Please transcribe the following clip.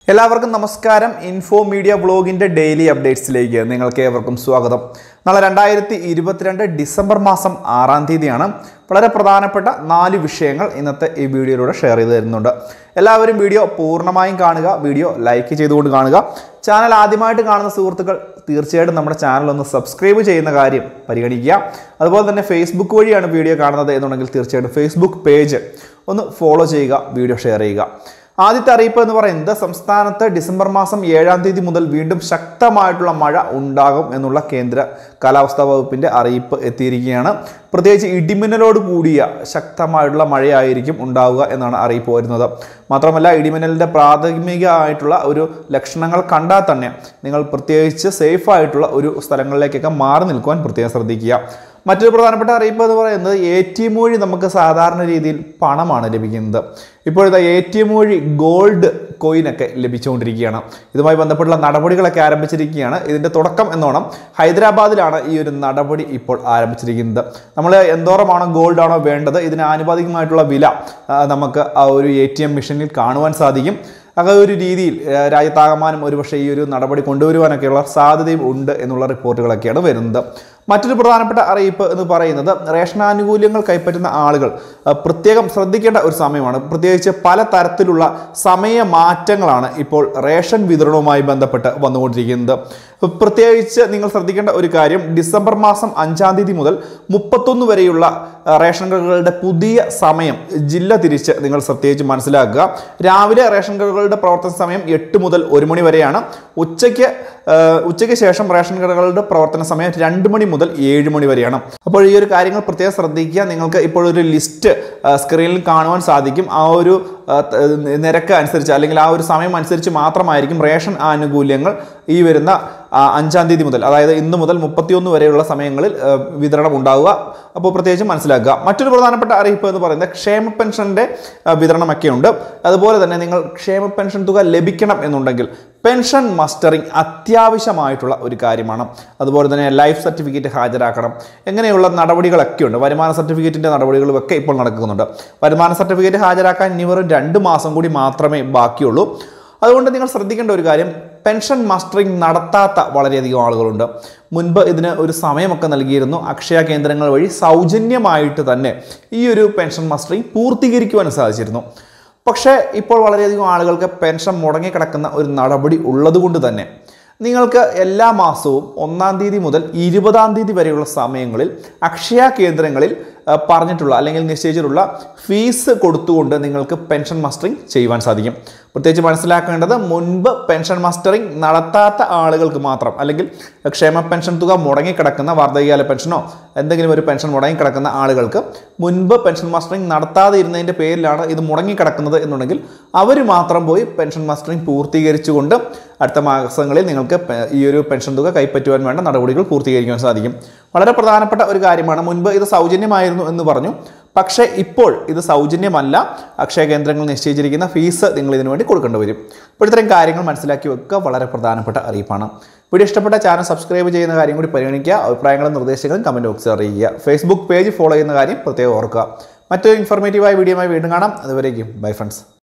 എല്ലാവർക്കും നമസ്കാരം info media ബ്ലോഗിന്റെ ഡെയിലി അപ്ഡേറ്റ്സിലേക്ക് നിങ്ങൾക്ക് ഏവർക്കും സ്വാഗതം നാളെ രണ്ടായിരത്തി ഇരുപത്തിരണ്ട് ഡിസംബർ മാസം ആറാം തീയതിയാണ് വളരെ പ്രധാനപ്പെട്ട നാല് വിഷയങ്ങൾ ഇന്നത്തെ ഈ വീഡിയോയിലൂടെ ഷെയർ ചെയ്ത് തരുന്നുണ്ട് എല്ലാവരും വീഡിയോ പൂർണ്ണമായും കാണുക വീഡിയോ ലൈക്ക് ചെയ്തുകൊണ്ട് കാണുക ചാനൽ ആദ്യമായിട്ട് കാണുന്ന സുഹൃത്തുക്കൾ തീർച്ചയായിട്ടും നമ്മുടെ ചാനൽ ഒന്ന് സബ്സ്ക്രൈബ് ചെയ്യുന്ന കാര്യം പരിഗണിക്കുക അതുപോലെ തന്നെ ഫേസ്ബുക്ക് വഴിയാണ് വീഡിയോ കാണുന്നത് എന്നുണ്ടെങ്കിൽ തീർച്ചയായിട്ടും ഫേസ്ബുക്ക് പേജ് ഒന്ന് ഫോളോ ചെയ്യുക വീഡിയോ ഷെയർ ചെയ്യുക ആദ്യത്തെ അറിയിപ്പ് എന്ന് പറയുന്നത് സംസ്ഥാനത്ത് ഡിസംബർ മാസം ഏഴാം തീയതി മുതൽ വീണ്ടും ശക്തമായിട്ടുള്ള മഴ ഉണ്ടാകും എന്നുള്ള കേന്ദ്ര കാലാവസ്ഥാ വകുപ്പിന്റെ അറിയിപ്പ് എത്തിയിരിക്കുകയാണ് പ്രത്യേകിച്ച് ഇടിമിന്നലോട് കൂടിയ ശക്തമായിട്ടുള്ള മഴയായിരിക്കും ഉണ്ടാവുക എന്നാണ് അറിയിപ്പ് വരുന്നത് മാത്രമല്ല ഇടിമിന്നലിന്റെ പ്രാഥമികമായിട്ടുള്ള ഒരു ലക്ഷണങ്ങൾ കണ്ടാൽ തന്നെ നിങ്ങൾ പ്രത്യേകിച്ച് സേഫ് ആയിട്ടുള്ള ഒരു സ്ഥലങ്ങളിലേക്കൊക്കെ മാറി നിൽക്കുവാൻ പ്രത്യേകം ശ്രദ്ധിക്കുക മറ്റൊരു പ്രധാനപ്പെട്ട അറിയിപ്പ് എന്ന് പറയുന്നത് എ ടി എം വഴി നമുക്ക് സാധാരണ രീതിയിൽ പണമാണ് ലഭിക്കുന്നത് ഇപ്പോഴത്തെ എ ടി എം വഴി ഗോൾഡ് കോയിനൊക്കെ ലഭിച്ചുകൊണ്ടിരിക്കുകയാണ് ഇതുമായി ബന്ധപ്പെട്ടുള്ള നടപടികളൊക്കെ ആരംഭിച്ചിരിക്കുകയാണ് ഇതിന്റെ തുടക്കം എന്നോണം ഹൈദരാബാദിലാണ് ഈ ഒരു നടപടി ഇപ്പോൾ ആരംഭിച്ചിരിക്കുന്നത് നമ്മൾ എന്തോരമാണോ ഗോൾഡ് ആണോ വേണ്ടത് ഇതിന് ആനുപാതികമായിട്ടുള്ള വില ആ, നമുക്ക് ആ ഒരു എ ടി എം മെഷീനിൽ കാണുവാൻ സാധിക്കും അങ്ങനെ ഒരു രീതിയിൽ ആ, രാജ്യത്താകമാനം ഒരുപക്ഷെ ഈ ഒരു നടപടി കൊണ്ടുവരുവാനൊക്കെയുള്ള സാധ്യതയും ഉണ്ട് എന്നുള്ള റിപ്പോർട്ടുകളൊക്കെയാണ് വരുന്നത് മറ്റൊരു പ്രധാനപ്പെട്ട അറിയിപ്പ് എന്ന് പറയുന്നത് റേഷൻ ആനുകൂല്യങ്ങൾ കൈപ്പറ്റുന്ന ആളുകൾ ആ, പ്രത്യേകം ശ്രദ്ധിക്കേണ്ട ഒരു സമയമാണ് പ്രത്യേകിച്ച് പല തരത്തിലുള്ള സമയമാറ്റങ്ങളാണ് ഇപ്പോൾ റേഷൻ വിതരണവുമായി ബന്ധപ്പെട്ട് വന്നുകൊണ്ടിരിക്കുന്നത് പ്രത്യേകിച്ച് നിങ്ങൾ ശ്രദ്ധിക്കേണ്ട ഒരു കാര്യം ഡിസംബർ മാസം അഞ്ചാം തീയതി മുതൽ മുപ്പത്തൊന്ന് വരെയുള്ള ആ, റേഷൻ കടകളുടെ പുതിയ സമയം ജില്ല തിരിച്ച് നിങ്ങൾ പ്രത്യേകിച്ച് മനസ്സിലാക്കുക രാവിലെ റേഷൻ കടകളുടെ പ്രവർത്തന സമയം എട്ട് മുതൽ ഒരു മണി വരെയാണ് ഉച്ചയ്ക്ക് ആ, ഉച്ചയ്ക്ക് ശേഷം റേഷൻ കടകളുടെ പ്രവർത്തന സമയം രണ്ട് മണി മുതൽ ഏഴ് മണി വരെയാണ് അപ്പോൾ ഈ ഒരു കാര്യങ്ങൾ പ്രത്യേകം ശ്രദ്ധിക്കുക നിങ്ങൾക്ക് ഇപ്പോൾ ഒരു ലിസ്റ്റ് സ്ക്രീനിൽ കാണുവാൻ സാധിക്കും ആ ഒരു ആ, ത- നിരക്ക് അനുസരിച്ച് അല്ലെങ്കിൽ ആ ഒരു സമയം അനുസരിച്ച് മാത്രമായിരിക്കും റേഷൻ ആനുകൂല്യങ്ങൾ ഈ വരുന്ന ആ, അഞ്ചാം തീയതി മുതൽ അതായത് ഇന്ന് മുതൽ മുപ്പത്തിയൊന്ന് വരെയുള്ള സമയങ്ങളിൽ ആ, വിതരണം ഉണ്ടാവുക അപ്പോൾ പ്രത്യേകിച്ച് മനസ്സിലാക്കുക മറ്റൊരു പ്രധാനപ്പെട്ട അറിയിപ്പ് എന്ന് പറയുന്നത് ക്ഷേമ പെൻഷന്റെ ആ, വിതരണമൊക്കെ ഉണ്ട് അതുപോലെ തന്നെ നിങ്ങൾ ക്ഷേമ പെൻഷൻ തുക ലഭിക്കണം എന്നുണ്ടെങ്കിൽ പെൻഷൻ മസ്റ്ററിംഗ് അത്യാവശ്യമായിട്ടുള്ള ഒരു കാര്യമാണ് അതുപോലെ തന്നെ ലൈഫ് സർട്ടിഫിക്കറ്റ് ഹാജരാക്കണം എങ്ങനെയുള്ള നടപടികളൊക്കെ ഉണ്ട് വരുമാന സർട്ടിഫിക്കറ്റിന്റെ നടപടികളും ഒക്കെ ഇപ്പോൾ നടക്കുന്നുണ്ട് വരുമാന സർട്ടിഫിക്കറ്റ് ഹാജരാക്കാൻ ഇനി വെറും രണ്ട് മാസം കൂടി മാത്രമേ ബാക്കിയുള്ളൂ അതുകൊണ്ട് നിങ്ങൾ ശ്രദ്ധിക്കേണ്ട ഒരു കാര്യം പെൻഷൻ മസ്റ്ററിംഗ് നടത്താത്ത വളരെയധികം ആളുകളുണ്ട് മുൻപ് ഇതിന് ഒരു സമയമൊക്കെ നൽകിയിരുന്നു അക്ഷയ കേന്ദ്രങ്ങൾ വഴി സൗജന്യമായിട്ട് തന്നെ ഈ ഒരു പെൻഷൻ മസ്റ്ററിംഗ് പൂർത്തീകരിക്കുവാൻ സാധിച്ചിരുന്നു പക്ഷേ ഇപ്പോൾ വളരെയധികം ആളുകൾക്ക് പെൻഷൻ മുടങ്ങിക്കിടക്കുന്ന ഒരു നടപടി ഉള്ളതുകൊണ്ട് തന്നെ നിങ്ങൾക്ക് എല്ലാ മാസവും ഒന്നാം തീയതി മുതൽ ഇരുപതാം തീയതി വരെയുള്ള സമയങ്ങളിൽ അക്ഷയ കേന്ദ്രങ്ങളിൽ ആ, പറഞ്ഞിട്ടുള്ള അല്ലെങ്കിൽ നിശ്ചയിച്ചിട്ടുള്ള ഫീസ് കൊടുത്തുകൊണ്ട് നിങ്ങൾക്ക് പെൻഷൻ മസ്റ്ററിംഗ് ചെയ്യുവാൻ സാധിക്കും പ്രത്യേകിച്ച് മനസ്സിലാക്കേണ്ടത് മുൻപ് പെൻഷൻ മസ്റ്ററിംഗ് നടത്താത്ത ആളുകൾക്ക് മാത്രം അല്ലെങ്കിൽ ക്ഷേമ പെൻഷൻ തുക മുടങ്ങിക്കിടക്കുന്ന വാർദ്ധക്യകാല പെൻഷനോ എന്തെങ്കിലും ഒരു പെൻഷൻ മുടങ്ങിക്കിടക്കുന്ന ആളുകൾക്ക് മുൻപ് പെൻഷൻ മസ്റ്ററിംഗ് നടത്താതെ ഇരുന്നതിൻ്റെ പേരിലാണ് ഇത് മുടങ്ങിക്കിടക്കുന്നത് എന്നുണ്ടെങ്കിൽ അവർ മാത്രം പോയി പെൻഷൻ മസ്റ്ററിംഗ് പൂർത്തീകരിച്ചുകൊണ്ട് അടുത്ത മാസങ്ങളിൽ നിങ്ങൾക്ക് പെ- ഈ ഒരു പെൻഷൻ തുക കൈപ്പറ്റുവാൻ വേണ്ട നടപടികൾ പൂർത്തീകരിക്കുവാൻ സാധിക്കും വളരെ പ്രധാനപ്പെട്ട ഒരു കാര്യമാണ് മുൻപ് ഇത് സൗജന്യമായിരുന്നു എന്ന് പറഞ്ഞു പക്ഷേ ഇപ്പോൾ ഇത് സൗജന്യമല്ല അക്ഷയ കേന്ദ്രങ്ങൾ നിശ്ചയിച്ചിരിക്കുന്ന ഫീസ് നിങ്ങൾ ഇതിനു വേണ്ടി കൊടുക്കേണ്ടി വരും ഇപ്പോൾ ഇത്തരം കാര്യങ്ങൾ മനസ്സിലാക്കി വെക്കുക വളരെ പ്രധാനപ്പെട്ട അറിയിപ്പാണ് വീഡിയോ ഇഷ്ടപ്പെട്ട ചാനൽ സബ്സ്ക്രൈബ് ചെയ്യുന്ന കാര്യം കൂടി പരിഗണിക്കുക അഭിപ്രായങ്ങളും നിർദ്ദേശങ്ങളും കമൻറ്റ് ബോക്സിൽ അറിയിക്കുക ഫേസ്ബുക്ക് പേജ് ഫോളോ ചെയ്യുന്ന കാര്യം പ്രത്യേകം ഓർക്കുക മറ്റൊരു ഇൻഫോർമേറ്റീവായ വീഡിയോയുമായി വീണ്ടും കാണാം അതുവരേക്കും ബൈ ഫ്രണ്ട്സ്